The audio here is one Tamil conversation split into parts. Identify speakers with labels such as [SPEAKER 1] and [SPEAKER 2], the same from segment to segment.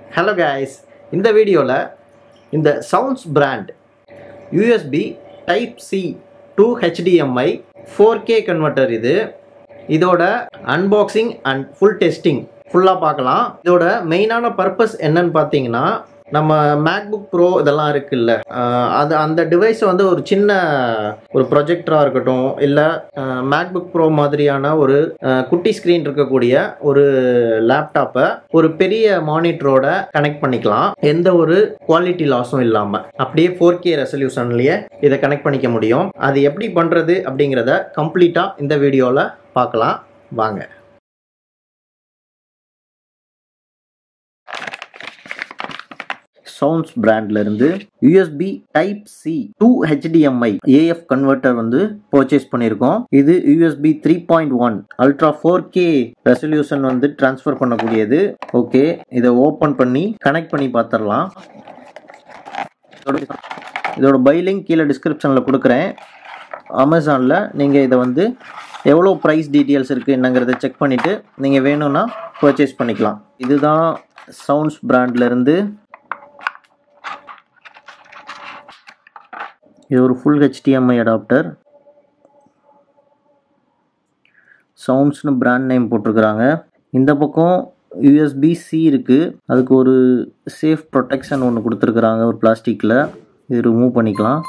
[SPEAKER 1] ஹலோ guys இந்த வீடியோவில் இந்த sounds brand USB type C to HDMI four K converter இது இதோட அன்பாக்சிங் அண்ட் ஃபுல் டெஸ்டிங் ஃபுல்லாக பார்க்கலாம் இதோட மெயினான பர்பஸ் என்னன்னு பார்த்தீங்கன்னா நம்ம மேக்புக் ப்ரோ இதெல்லாம் இருக்குல்ல அஹ் அது அந்த டிவைஸை வந்து ஒரு சின்ன ஒரு ப்ரொஜெக்டராக இருக்கட்டும் இல்லை மேக்புக் ப்ரோ மாதிரியான ஒரு அஹ், குட்டி ஸ்க்ரீன் இருக்கக்கூடிய ஒரு லேப்டாப்பை ஒரு பெரிய மானிட்டரோட கனெக்ட் பண்ணிக்கலாம் எந்த ஒரு குவாலிட்டி லாஸும் இல்லாமல் அப்படியே ஃபோர் கே ரெசல்யூஷன்லேயே இதை கனெக்ட் பண்ணிக்க முடியும் அது எப்படி பண்ணுறது அப்படிங்கிறத கம்ப்ளீட்டாக இந்த வீடியோவில் பார்க்கலாம் வாங்க சவுண்ட்ஸ் பிராண்ட்ல இருந்து USB type C to HDMI AF converter வந்து பர்ச்சேஸ் பண்ணியிருக்கோம் இது USB three point one ultra four K resolution வந்து டிரான்ஸ்ஃபர் பண்ணக்கூடியது ஓகே இதை ஓப்பன் பண்ணி கனெக்ட் பண்ணி பார்த்துடலாம் இதோட பைலிங் கீழே டிஸ்கிரிப்ஷனில் கொடுக்குறேன் அமேசானில் நீங்கள் இதை வந்து எவ்வளோ ப்ரைஸ் டீட்டெயில்ஸ் இருக்குது என்னங்கிறத செக் பண்ணிவிட்டு நீங்கள் வேணும்னா பர்ச்சேஸ் பண்ணிக்கலாம் இதுதான் சவுண்ட்ஸ் பிராண்ட்லேருந்து இது ஒரு ஃபுல் ஹெச்டிஎம்ஐ அடாப்டர் சவுண்ட்ஸ்னு பிராண்ட் நேம் போட்டிருக்கிறாங்க இந்த பக்கம் யூஎஸ்பி சி இருக்குது அதுக்கு ஒரு சேஃப் ப்ரொடெக்ஷன் ஒன்று கொடுத்துருக்குறாங்க ஒரு பிளாஸ்டிக்கில் இது ரிமூவ் பண்ணிக்கலாம்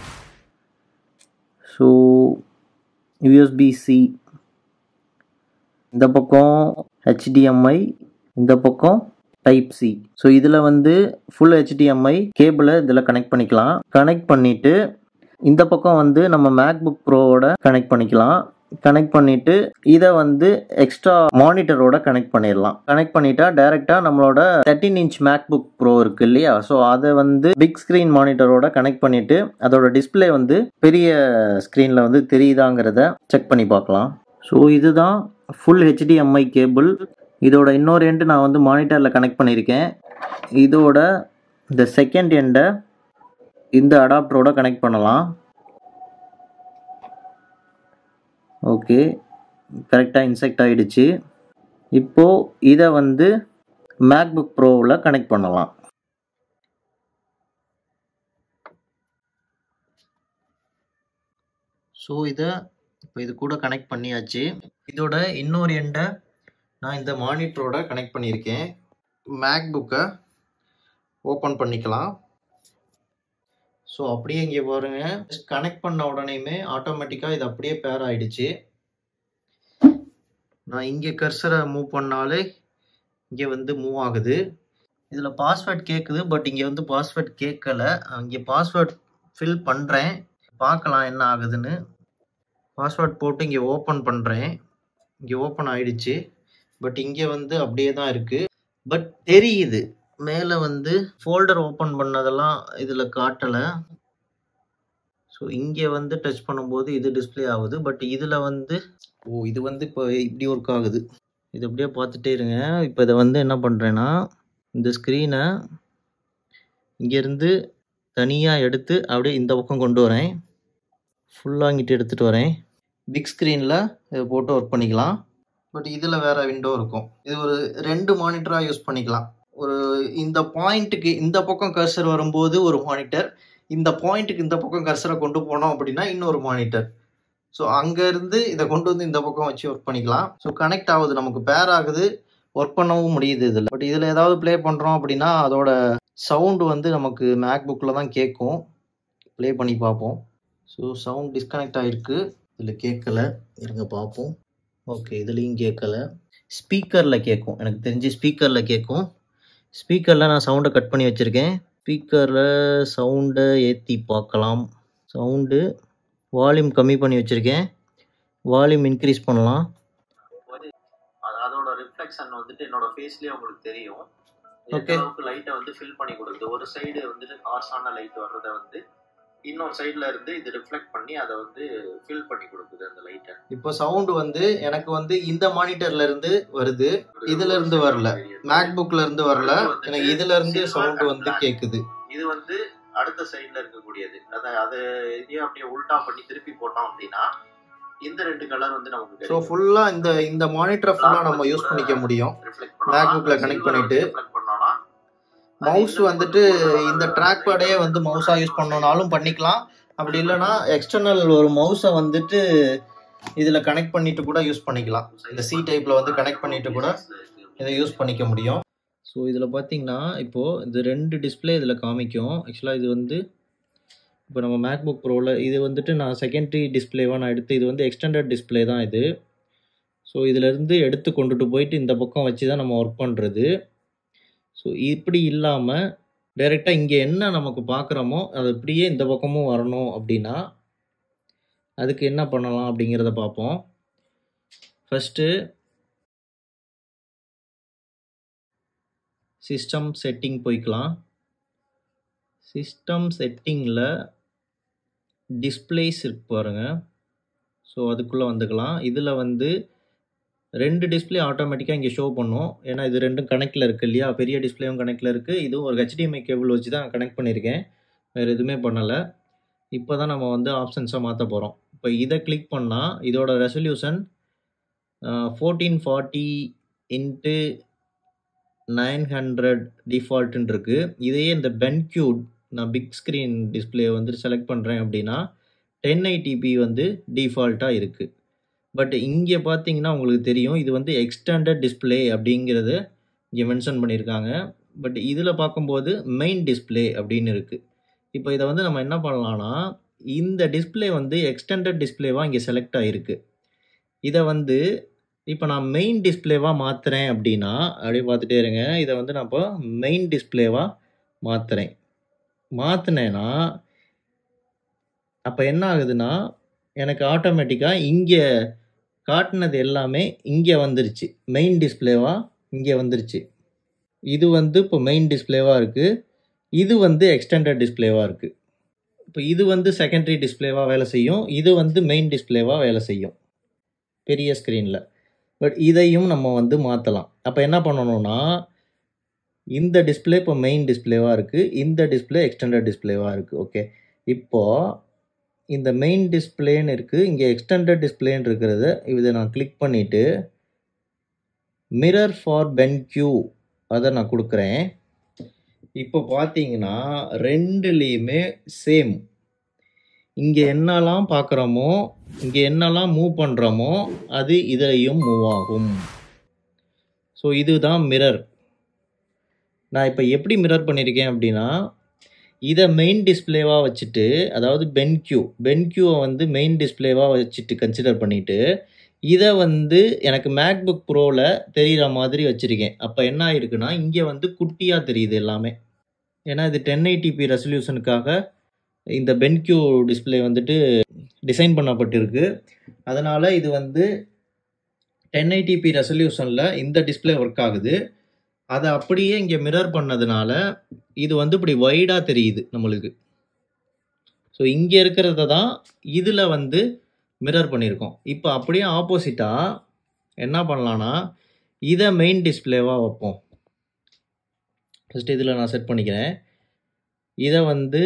[SPEAKER 1] ஸோ யூஎஸ்பி சி இந்த பக்கம் ஹெச்டிஎம்ஐ இந்த பக்கம் டைப் சி ஸோ இதில் வந்து ஃபுல் ஹெச்டிஎம்ஐ கேபிளை இதில் கனெக்ட் பண்ணிக்கலாம் கனெக்ட் பண்ணிவிட்டு இந்த பக்கம் வந்து நம்ம மேக்புக் ப்ரோவோட கனெக்ட் பண்ணிக்கலாம் கனெக்ட் பண்ணிவிட்டு இதை வந்து எக்ஸ்ட்ரா மானிட்டரோட கனெக்ட் பண்ணிடலாம் கனெக்ட் பண்ணிட்டா டைரெக்டாக நம்மளோட தேர்ட்டின் இன்ச் மேக்புக் ப்ரோ இருக்கு இல்லையா ஸோ அதை வந்து பிக் ஸ்க்ரீன் மானிட்டரோட கனெக்ட் பண்ணிவிட்டு அதோட டிஸ்பிளே வந்து பெரிய ஸ்க்ரீனில் வந்து தெரியுதாங்கிறத செக் பண்ணி பார்க்கலாம் ஸோ இதுதான் ஃபுல் ஹெச்டிஎம்ஐ கேபிள் இதோட இன்னொரு எண்டு நான் வந்து மானிட்டரில் கனெக்ட் பண்ணியிருக்கேன் இதோட இந்த செகண்ட் எண்டை இந்த அடாப்டரோட கனெக்ட் பண்ணலாம் ஓகே கரெக்டாக இன்செக்ட் ஆகிடுச்சு இப்போது இதை வந்து மேக்புக் ப்ரோவில் கனெக்ட் பண்ணலாம் ஸோ இதை இப்போ இது கூட கனெக்ட் பண்ணியாச்சு இதோட இன்னொரு எண்டை நான் இந்த மானிட்டரோட கனெக்ட் பண்ணியிருக்கேன் மேக்புக்கை ஓப்பன் பண்ணிக்கலாம் ஸோ அப்படியே இங்கே பாருங்க கனெக்ட் பண்ண உடனேயுமே ஆட்டோமேட்டிக்காக இது அப்படியே பேர் ஆயிடுச்சு நான் இங்கே கர்சரை மூவ் பண்ணாலே இங்கே வந்து மூவ் ஆகுது இதில் பாஸ்வேர்ட் கேட்குது பட் இங்கே வந்து பாஸ்வேர்ட் கேட்கல இங்கே பாஸ்வேர்ட் ஃபில் பண்ணுறேன் பார்க்கலாம் என்ன ஆகுதுன்னு பாஸ்வேர்ட் போட்டு இங்கே ஓப்பன் பண்ணுறேன் இங்கே ஓப்பன் ஆயிடுச்சு பட் இங்கே வந்து அப்படியே தான் இருக்குது பட் தெரியுது மேலே வந்து ஃபோல்டர் ஓப்பன் பண்ணதெல்லாம் இதில் காட்டலை ஸோ இங்கே வந்து டச் பண்ணும்போது இது டிஸ்ப்ளே ஆகுது பட் இதில் வந்து ஓ இது வந்து இப்போ இப்படி ஒர்க் ஆகுது இது அப்படியே பார்த்துட்டே இருங்க இப்போ இதை வந்து என்ன பண்ணுறேன்னா இந்த ஸ்க்ரீனை இங்கேருந்து தனியாக எடுத்து அப்படியே இந்த பக்கம் கொண்டு வரேன் ஃபுல்லாக இங்கிட்டு எடுத்துகிட்டு வரேன் பிக் ஸ்க்ரீனில் இதை போட்டு ஒர்க் பண்ணிக்கலாம் பட் இதில் வேறு விண்டோ இருக்கும் இது ஒரு ரெண்டு மானிட்டராக யூஸ் பண்ணிக்கலாம் ஒரு இந்த பாயிண்ட்டுக்கு இந்த பக்கம் கர்சர் வரும்போது ஒரு மானிட்டர் இந்த பாயிண்ட்டுக்கு இந்த பக்கம் கர்சரை கொண்டு போனோம் அப்படின்னா இன்னொரு மானிட்டர் ஸோ அங்கேருந்து இதை கொண்டு வந்து இந்த பக்கம் வச்சு ஒர்க் பண்ணிக்கலாம் ஸோ கனெக்ட் ஆகுது நமக்கு பேர் ஆகுது ஒர்க் பண்ணவும் முடியுது இதில் பட் இதில் ஏதாவது ப்ளே பண்ணுறோம் அப்படின்னா அதோட சவுண்டு வந்து நமக்கு மேக் புக்கில் தான் கேட்கும் ப்ளே பண்ணி பார்ப்போம் ஸோ சவுண்ட் டிஸ்கனெக்ட் ஆகிருக்கு இதில் கேட்கல இருங்க பார்ப்போம் ஓகே இதுலேயும் கேட்கல ஸ்பீக்கரில் கேட்கும் எனக்கு தெரிஞ்சு ஸ்பீக்கரில் கேட்கும் ஸ்பீக்கரில் நான் சவுண்டை கட் பண்ணி வச்சுருக்கேன் ஸ்பீக்கரில் சவுண்டை ஏற்றி பார்க்கலாம் சவுண்டு வால்யூம் கம்மி பண்ணி வச்சுருக்கேன் வால்யூம் இன்க்ரீஸ் பண்ணலாம்
[SPEAKER 2] அதோட ரிஃப்ளெக்ஷன் வந்துட்டு என்னோட ஃபேஸ்லயே உங்களுக்கு தெரியும் எந்த
[SPEAKER 1] Okay.
[SPEAKER 2] அளவுக்கு லைட்டை வந்து ஃபில் பண்ணி கொடுக்குது ஒரு சைடு வந்துட்டு ஹார்ஸான லைட் வர்றதை வந்து இன்னொரு சைடுல இருந்து இது ரிஃப்ளெக்ட் பண்ணி அதை வந்து ஃபில் பண்ணி கொடுக்குது அந்த லைட்டை
[SPEAKER 1] இப்போ சவுண்டு வந்து எனக்கு வந்து இந்த மானிட்டர்ல இருந்து வருது இதுல இருந்து வரல மேக் புக்ல இருந்து வரல எனக்கு இதுல இருந்து சவுண்ட் வந்து கேக்குது
[SPEAKER 2] இது வந்து அடுத்த சைடுல இருக்கக்கூடியது அதை அதை இதையும் அப்படியே உல்டா பண்ணி திருப்பி போட்டோம் அப்படின்னா இந்த ரெண்டு கலர் வந்து நமக்கு
[SPEAKER 1] ஸோ ஃபுல்லா இந்த இந்த மானிட்டரை ஃபுல்லா நம்ம யூஸ் பண்ணிக்க முடியும் MacBook ல connect பண்ணிட்டு.
[SPEAKER 2] ரிஃப்ளெக்ட் பண்ணோம்னா
[SPEAKER 1] மவுஸ் வந்துட்டு இந்த ட்ராக் பேடையே வந்து மவுஸாக யூஸ் பண்ணணும்னாலும் பண்ணிக்கலாம் அப்படி இல்லைன்னா எக்ஸ்டர்னல் ஒரு மவுஸை வந்துட்டு இதில் கனெக்ட் பண்ணிட்டு கூட யூஸ் பண்ணிக்கலாம் இந்த சி டைப்பில் வந்து கனெக்ட் பண்ணிட்டு கூட இதை யூஸ் பண்ணிக்க முடியும் ஸோ இதில் பார்த்தீங்கன்னா இப்போது இது ரெண்டு டிஸ்பிளே இதில் காமிக்கும் ஆக்சுவலாக இது வந்து இப்போ நம்ம மேக்புக் ப்ரோவில் இது வந்துட்டு நான் செகண்டரி டிஸ்பிளேவாக நான் எடுத்து இது வந்து எக்ஸ்டெண்டட் டிஸ்பிளே தான் இது ஸோ இதிலேருந்து எடுத்து கொண்டுட்டு போயிட்டு இந்த பக்கம் வச்சு தான் நம்ம ஒர்க் பண்ணுறது ஸோ இப்படி இல்லாமல் டைரெக்டாக இங்கே என்ன நமக்கு பார்க்குறோமோ அது அப்படியே இந்த பக்கமும் வரணும் அப்படின்னா அதுக்கு என்ன பண்ணலாம் அப்படிங்கிறத பார்ப்போம் ஃபஸ்ட்டு சிஸ்டம் செட்டிங் போய்க்கலாம் சிஸ்டம் செட்டிங்கில் டிஸ்பிளேஸ் இருக்கு பாருங்க ஸோ அதுக்குள்ளே வந்துக்கலாம் இதில் வந்து ரெண்டு டிஸ்பிளே ஆட்டோமேட்டிக்காக இங்கே ஷோ பண்ணும் ஏன்னா இது ரெண்டும் கனெக்டில் இருக்குது இல்லையா பெரிய டிஸ்பிளேவும் கனெக்டில் இருக்குது இதுவும் ஒரு ஹெச்டிஎம்ஐ கேபிள் வச்சு தான் கனெக்ட் பண்ணியிருக்கேன் வேறு எதுவுமே பண்ணலை இப்போ தான் நம்ம வந்து ஆப்ஷன்ஸை மாற்ற போகிறோம் இப்போ இதை கிளிக் பண்ணால் இதோட resolution fourteen forty into nine hundred டிஃபால்ட்டுன்னு இருக்குது இதையே இந்த பென்க்யூட் நான் பிக் ஸ்க்ரீன் டிஸ்பிளே வந்துட்டு செலக்ட் பண்ணுறேன் அப்படின்னா டென் ஐடிபி வந்து டிஃபால்ட்டாக இருக்குது பட் இங்கே பார்த்தீங்கன்னா உங்களுக்கு தெரியும் இது வந்து எக்ஸ்டெண்டட் டிஸ்பிளே அப்படிங்கிறது இங்கே மென்ஷன் பண்ணியிருக்காங்க பட் இதில் பார்க்கும்போது மெயின் டிஸ்பிளே அப்படின்னு இருக்குது இப்போ இதை வந்து நம்ம என்ன பண்ணலாம்னா இந்த டிஸ்பிளே வந்து எக்ஸ்டெண்டட் டிஸ்பிளேவாக இங்கே செலக்ட் ஆகிருக்கு இதை வந்து இப்போ நான் மெயின் டிஸ்பிளேவாக மாற்றுறேன் அப்படின்னா அப்படியே பார்த்துட்டே இருங்க இதை வந்து நான் இப்போ மெயின் டிஸ்பிளேவாக மாற்றுறேன் மாற்றினேன்னா அப்போ என்ன ஆகுதுன்னா எனக்கு ஆட்டோமேட்டிக்காக இங்கே காட்டினது எல்லாமே இங்கே வந்துருச்சு மெயின் டிஸ்பிளேவாக இங்கே வந்துருச்சு இது வந்து இப்போ மெயின் டிஸ்பிளேவாக இருக்குது இது வந்து எக்ஸ்டெண்டட் டிஸ்பிளேவாக இருக்குது இப்போ இது வந்து செகண்டரி டிஸ்பிளேவாக வேலை செய்யும் இது வந்து மெயின் டிஸ்பிளேவாக வேலை செய்யும் பெரிய ஸ்க்ரீனில் பட் இதையும் நம்ம வந்து மாற்றலாம் அப்போ என்ன பண்ணணும்னா இந்த டிஸ்பிளே இப்போ மெயின் டிஸ்பிளேவாக இருக்குது இந்த டிஸ்பிளே எக்ஸ்டெண்டட் டிஸ்பிளேவாக இருக்குது ஓகே இப்போது இந்த மெயின் டிஸ்பிளேன்னு இருக்குது இங்கே எக்ஸ்டெண்டட் டிஸ்பிளேன்னு இருக்கிறத இதை நான் கிளிக் பண்ணிவிட்டு மிரர் ஃபார் பென்க்யூ அதை நான் கொடுக்குறேன் இப்போ பார்த்தீங்கன்னா ரெண்டுலேயுமே சேம் இங்கே என்னெல்லாம் பார்க்குறோமோ இங்கே என்னெல்லாம் மூவ் பண்ணுறோமோ அது இதுலையும் மூவ் ஆகும் ஸோ இதுதான் மிரர் நான் இப்போ எப்படி மிரர் பண்ணியிருக்கேன் அப்படின்னா இதை மெயின் டிஸ்பிளேவாக வச்சுட்டு அதாவது பென்க்யூ பென்க்யூவை வந்து மெயின் டிஸ்பிளேவாக வச்சுட்டு கன்சிடர் பண்ணிவிட்டு இதை வந்து எனக்கு மேக்புக் ப்ரோவில் தெரிகிற மாதிரி வச்சுருக்கேன் அப்போ என்ன ஆயிருக்குன்னா இங்கே வந்து குட்டியாக தெரியுது எல்லாமே ஏன்னா இது டென் ஐடிபி ரெசல்யூஷனுக்காக இந்த பென்க்யூ டிஸ்பிளே வந்துட்டு டிசைன் பண்ணப்பட்டிருக்கு அதனால் இது வந்து டென் ஐடிபி ரெசல்யூஷனில் இந்த டிஸ்பிளே ஒர்க் ஆகுது அதை அப்படியே இங்கே மிரர் பண்ணதுனால இது வந்து இப்படி வைடாக தெரியுது நம்மளுக்கு ஸோ இங்கே இருக்கிறத தான் இதில் வந்து மிரர் பண்ணியிருக்கோம் இப்போ அப்படியே ஆப்போசிட்டாக என்ன பண்ணலான்னா இதை மெயின் டிஸ்பிளேவாக வைப்போம் ஃபஸ்ட்டு இதில் நான் செட் பண்ணிக்கிறேன் இதை வந்து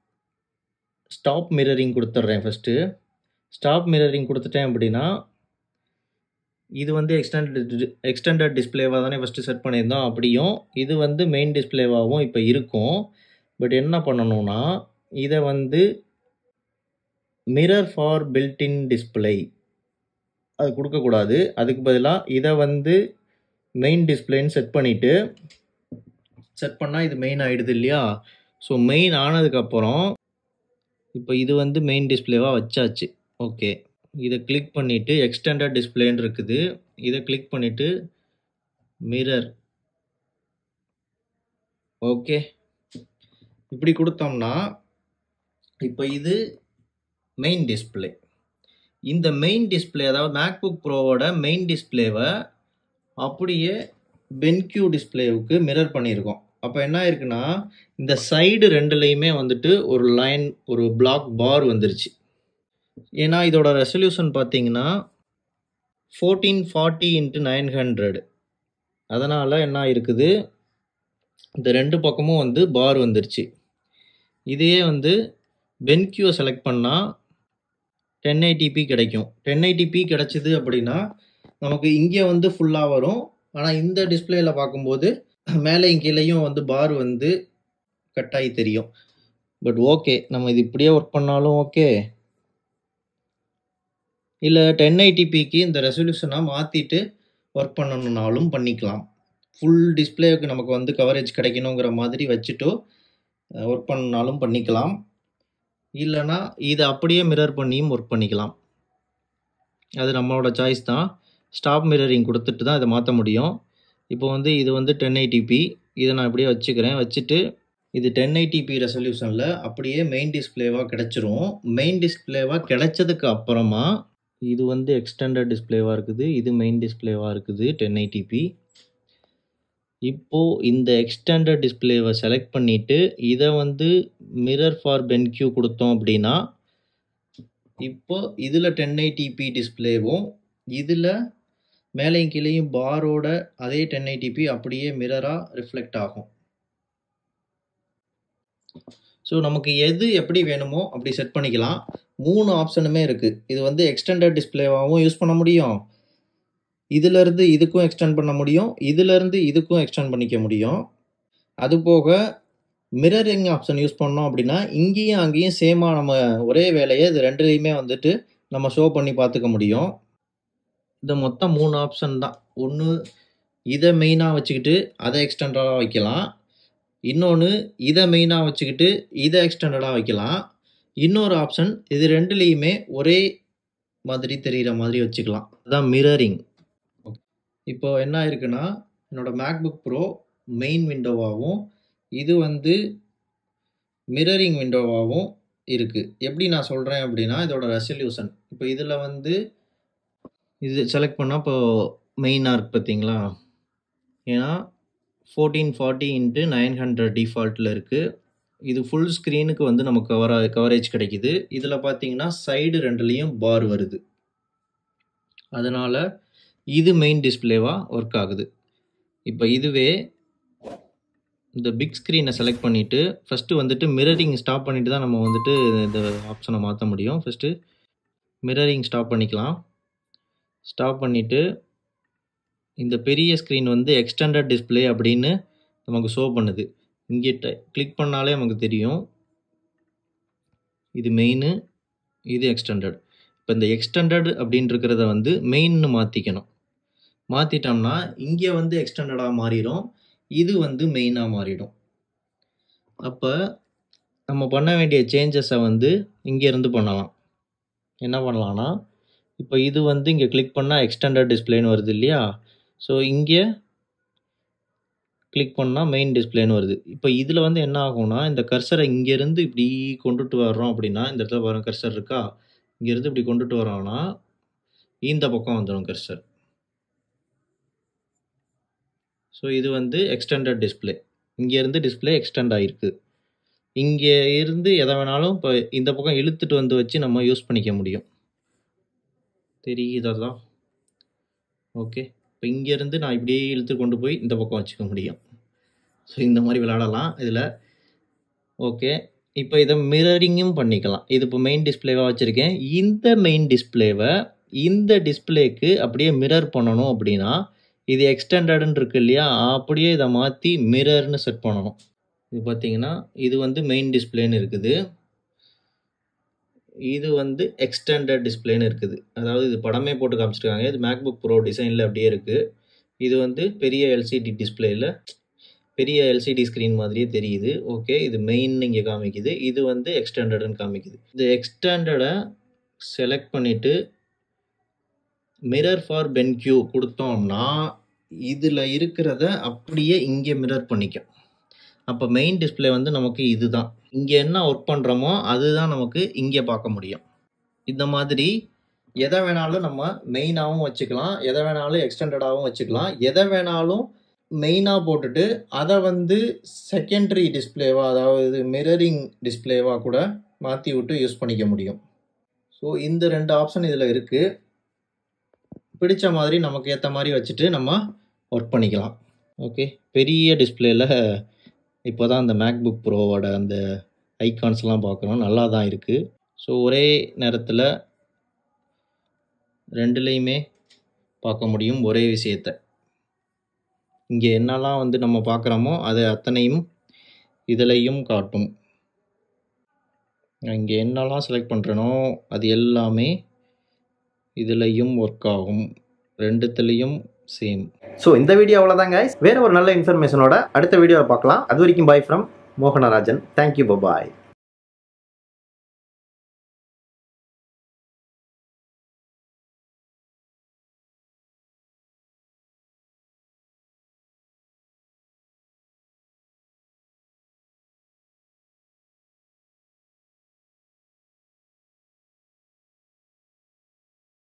[SPEAKER 1] ஸ்டாப் மிரரிங் கொடுத்துட்றேன் ஃபஸ்ட்டு ஸ்டாப் மிரரிங் கொடுத்துட்டேன் அப்படின்னா இது வந்து எக்ஸ்டெண்டட் எக்ஸ்டெண்டட் டிஸ்பிளேவாக தானே ஃபஸ்ட்டு செட் பண்ணியிருந்தோம் அப்படியும் இது வந்து மெயின் டிஸ்பிளேவாகவும் இப்போ இருக்கும் பட் என்ன பண்ணணும்னா இதை வந்து மிரர் ஃபார் பில்டின் டிஸ்பிளே அது கொடுக்கக்கூடாது அதுக்கு பதிலாக இதை வந்து மெயின் டிஸ்பிளேன்னு செட் பண்ணிவிட்டு செட் பண்ணால் இது மெயின் ஆகிடுது இல்லையா ஸோ மெயின் ஆனதுக்கப்புறம் இப்போ இது வந்து மெயின் டிஸ்பிளேவாக வச்சாச்சு ஓகே இதை கிளிக் பண்ணிவிட்டு எக்ஸ்டெண்டட் டிஸ்பிளேன்னு இருக்குது இதை கிளிக் பண்ணிவிட்டு மிரர் ஓகே இப்படி கொடுத்தோம்னா இப்போ இது மெயின் டிஸ்பிளே இந்த மெயின் டிஸ்பிளே அதாவது மேக்புக் ப்ரோவோட மெயின் டிஸ்பிளேவை அப்படியே பென்க்யூ டிஸ்பிளேவுக்கு மிரர் பண்ணியிருக்கோம் அப்போ என்ன ஆயிருக்குன்னா இந்த சைடு ரெண்டுலேயுமே வந்துட்டு ஒரு லைன் ஒரு பிளாக் பார் வந்துருச்சு ஏன்னா இதோட ரெசல்யூஷன் பார்த்தீங்கன்னா fourteen forty into nine hundred அதனால் என்ன இருக்குது இந்த ரெண்டு பக்கமும் வந்து பார் வந்துருச்சு இதையே வந்து பென்க்யூவை செலக்ட் பண்ணால் டென் ஐடிபி கிடைக்கும் டென் ஐடிபி கிடைச்சிது அப்படின்னா நமக்கு இங்கே வந்து ஃபுல்லாக வரும் ஆனால் இந்த டிஸ்பிளேயில் பார்க்கும்போது மேலேயும் கீழேயும் வந்து பார் வந்து கட் ஆகி தெரியும் பட் ஓகே நம்ம இது இப்படியே ஒர்க் பண்ணாலும் ஓகே இல்லை டென் ஐடிபிக்கு இந்த ரெசல்யூஷனாக மாற்றிட்டு ஒர்க் பண்ணணுன்னாலும் பண்ணிக்கலாம் ஃபுல் டிஸ்பிளேவுக்கு நமக்கு வந்து கவரேஜ் கிடைக்கணுங்கிற மாதிரி வச்சுட்டோ ஒர்க் பண்ணாலும் பண்ணிக்கலாம் இல்லைன்னா இதை அப்படியே மிரர் பண்ணியும் ஒர்க் பண்ணிக்கலாம் அது நம்மளோட சாய்ஸ் தான் ஸ்டாப் மிரரிங் கொடுத்துட்டு தான் இதை மாற்ற முடியும் இப்போ வந்து இது வந்து டென் ஐடிபி இதை நான் இப்படியே வச்சுக்கிறேன் வச்சுட்டு இது டென் ஐடிபி ரெசல்யூஷனில் அப்படியே மெயின் டிஸ்பிளேவாக கிடச்சிரும் மெயின் டிஸ்பிளேவாக கிடைச்சதுக்கு அப்புறமா இது வந்து எக்ஸ்டெண்டட் டிஸ்பிளேவாக இருக்குது இது மெயின் டிஸ்பிளேவாக இருக்குது டென் ஐடிபி இப்போது இந்த எக்ஸ்டெண்டட் டிஸ்பிளேவை செலக்ட் பண்ணிவிட்டு இதை வந்து மிரர் ஃபார் பென்க்யூ கொடுத்தோம் அப்படின்னா இப்போ இதில் டென் ஐடிபி டிஸ்பிளேவும் இதில் மேலேயும் கீழேயும் பாரோட அதே டென் ஐடிபி அப்படியே மிரராக ரிஃப்ளெக்ட் ஆகும் ஸோ நமக்கு எது எப்படி வேணுமோ அப்படி செட் பண்ணிக்கலாம் மூணு ஆப்ஷனுமே இருக்குது இது வந்து எக்ஸ்டெண்டட் டிஸ்பிளேவாகவும் யூஸ் பண்ண முடியும் இதிலேருந்து இதுக்கும் எக்ஸ்டெண்ட் பண்ண முடியும் இதிலேருந்து இதுக்கும் எக்ஸ்டெண்ட் பண்ணிக்க முடியும் அது போக மிரரிங் ஆப்ஷன் யூஸ் பண்ணோம் அப்படின்னா இங்கேயும் அங்கேயும் சேமாக நம்ம ஒரே வேலையை இது ரெண்டுலேயுமே வந்துட்டு நம்ம ஷோ பண்ணி பார்த்துக்க முடியும் இந்த மொத்தம் மூணு ஆப்ஷன் தான் ஒன்று இதை மெயினாக வச்சுக்கிட்டு அதை எக்ஸ்டெண்டடாக வைக்கலாம் இன்னொன்று இதை மெயினாக வச்சுக்கிட்டு இதை எக்ஸ்டெண்டடாக வைக்கலாம் இன்னொரு ஆப்ஷன் இது ரெண்டுலேயுமே ஒரே மாதிரி தெரிகிற மாதிரி வச்சுக்கலாம் அதுதான் மிரரிங் இப்போ என்ன ஆயிருக்குன்னா என்னோட மேக்புக் ப்ரோ மெயின் விண்டோவாகவும் இது வந்து மிரரிங் விண்டோவாகவும் இருக்குது எப்படி நான் சொல்கிறேன் அப்படின்னா இதோட ரெசல்யூஷன் இப்போ இதில் வந்து இது செலக்ட் பண்ணால் இப்போ மெயினாக இருக்குது பார்த்தீங்களா ஏன்னா fourteen forty into nine hundred டிஃபால்ட்டில் இருக்குது இது ஃபுல் ஸ்க்ரீனுக்கு வந்து நமக்கு கவர கவரேஜ் கிடைக்குது இதில் பார்த்தீங்கன்னா சைடு ரெண்டுலேயும் பார் வருது அதனால் இது மெயின் டிஸ்பிளேவாக ஒர்க் ஆகுது இப்போ இதுவே இந்த பிக் ஸ்க்ரீனை செலக்ட் பண்ணிவிட்டு ஃபஸ்ட்டு வந்துட்டு மிரரிங் ஸ்டாப் பண்ணிவிட்டு தான் நம்ம வந்துட்டு இந்த ஆப்ஷனை மாற்ற முடியும் ஃபஸ்ட்டு மிரரிங் ஸ்டாப் பண்ணிக்கலாம் ஸ்டாப் பண்ணிவிட்டு இந்த பெரிய ஸ்க்ரீன் வந்து எக்ஸ்டெண்டட் டிஸ்பிளே அப்படின்னு நமக்கு ஷோ பண்ணுது இங்கே கிளிக் பண்ணாலே நமக்கு தெரியும் இது மெயின் இது எக்ஸ்டெண்டட் இப்போ இந்த எக்ஸ்டெண்டட் அப்படின்னு இருக்கிறத வந்து மெயின்னு மாற்றிக்கணும் மாற்றிட்டோம்னா இங்கே வந்து எக்ஸ்டெண்டடாக மாறிடும் இது வந்து மெயினாக மாறிடும் அப்போ நம்ம பண்ண வேண்டிய சேஞ்சஸை வந்து இங்கேருந்து பண்ணலாம் என்ன பண்ணலான்னா இப்போ இது வந்து இங்கே கிளிக் பண்ணால் எக்ஸ்டெண்டட் டிஸ்பிளேன்னு வருது இல்லையா ஸோ இங்கே கிளிக் பண்ணால் மெயின் டிஸ்பிளேன்னு வருது இப்போ இதில் வந்து என்ன ஆகும்னா இந்த கர்சரை இங்கேருந்து இப்படி கொண்டுட்டு வர்றோம் அப்படின்னா இந்த இடத்துல பாருங்க கர்சர் இருக்கா இங்கேருந்து இப்படி கொண்டுட்டு வரோம்னா இந்த பக்கம் வந்துடும் கர்சர் ஸோ இது வந்து எக்ஸ்டெண்டட் டிஸ்பிளே இங்கேருந்து டிஸ்பிளே எக்ஸ்டெண்ட் ஆகிருக்கு இங்கே இருந்து எதை வேணாலும் இப்போ இந்த பக்கம் இழுத்துட்டு வந்து வச்சு நம்ம யூஸ் பண்ணிக்க முடியும் தெரியுதா தான் ஓகே இப்போ இங்கேருந்து நான் இப்படியே இழுத்து கொண்டு போய் இந்த பக்கம் வச்சுக்க முடியும் ஸோ இந்த மாதிரி விளையாடலாம் இதில் ஓகே இப்போ இதை மிரரிங்கும் பண்ணிக்கலாம் இது இப்போ மெயின் டிஸ்பிளேவாக வச்சுருக்கேன் இந்த மெயின் டிஸ்பிளேவை இந்த டிஸ்பிளேக்கு அப்படியே மிரர் பண்ணணும் அப்படின்னா இது எக்ஸ்டெண்டட்னு இருக்கு இல்லையா அப்படியே இதை மாற்றி மிரர்னு செட் பண்ணணும் இது பார்த்தீங்கன்னா இது வந்து மெயின் டிஸ்பிளேன்னு இருக்குது இது வந்து எக்ஸ்டெண்டட் டிஸ்பிளேன்னு இருக்குது அதாவது இது படமே போட்டு காமிச்சிருக்காங்க இது மேக்புக் ப்ரோ டிசைனில் அப்படியே இருக்குது இது வந்து பெரிய எல்சிடி டிஸ்பிளேயில் பெரிய எல்சிடி ஸ்க்ரீன் மாதிரியே தெரியுது ஓகே இது மெயின் இங்கே காமிக்குது இது வந்து எக்ஸ்டெண்டட்னு காமிக்குது இந்த எக்ஸ்டெண்டடை செலக்ட் பண்ணிவிட்டு மிரர் ஃபார் பென்க்யூ கொடுத்தோம்னா இதில் இருக்கிறத அப்படியே இங்கே மிரர் பண்ணிக்கும் அப்போ மெயின் டிஸ்பிளே வந்து நமக்கு இதுதான் இங்கே என்ன ஒர்க் பண்ணுறோமோ அதுதான் நமக்கு இங்கே பார்க்க முடியும் இந்த மாதிரி எதை வேணாலும் நம்ம மெயினாகவும் வச்சுக்கலாம் எதை வேணாலும் எக்ஸ்டெண்டடாகவும் வச்சுக்கலாம் எதை வேணாலும் மெயினாக போட்டுட்டு அதை வந்து செகண்டரி டிஸ்பிளேவாக அதாவது மிரரிங் டிஸ்பிளேவாக கூட மாற்றி விட்டு யூஸ் பண்ணிக்க முடியும் ஸோ இந்த ரெண்டு ஆப்ஷன் இதில் இருக்குது பிடிச்ச மாதிரி நமக்கு ஏற்ற மாதிரி வச்சுட்டு நம்ம ஒர்க் பண்ணிக்கலாம் ஓகே பெரிய டிஸ்பிளேயில் இப்போ தான் அந்த மேக்புக் ப்ரோவோட அந்த ஐகான்ஸ்லாம் பார்க்குறோம் நல்லா தான் இருக்குது ஸோ ஒரே நேரத்தில் ரெண்டுலேயுமே பார்க்க முடியும் ஒரே விஷயத்த இங்கே என்னெல்லாம் வந்து நம்ம பார்க்குறோமோ அது அத்தனையும் இதுலேயும் காட்டும் நான் இங்கே என்னெல்லாம் செலக்ட் பண்ணுறேனோ அது எல்லாமே இதுலேயும் ஒர்க் ஆகும் ரெண்டுத்துலேயும் சேம்
[SPEAKER 3] ஸோ இந்த வீடியோ அவ்வளோதாங்க வேற ஒரு நல்ல இன்ஃபர்மேஷனோட அடுத்த வீடியோவில் பார்க்கலாம் அது வரைக்கும் bye from Mohanarajan thank you bye bye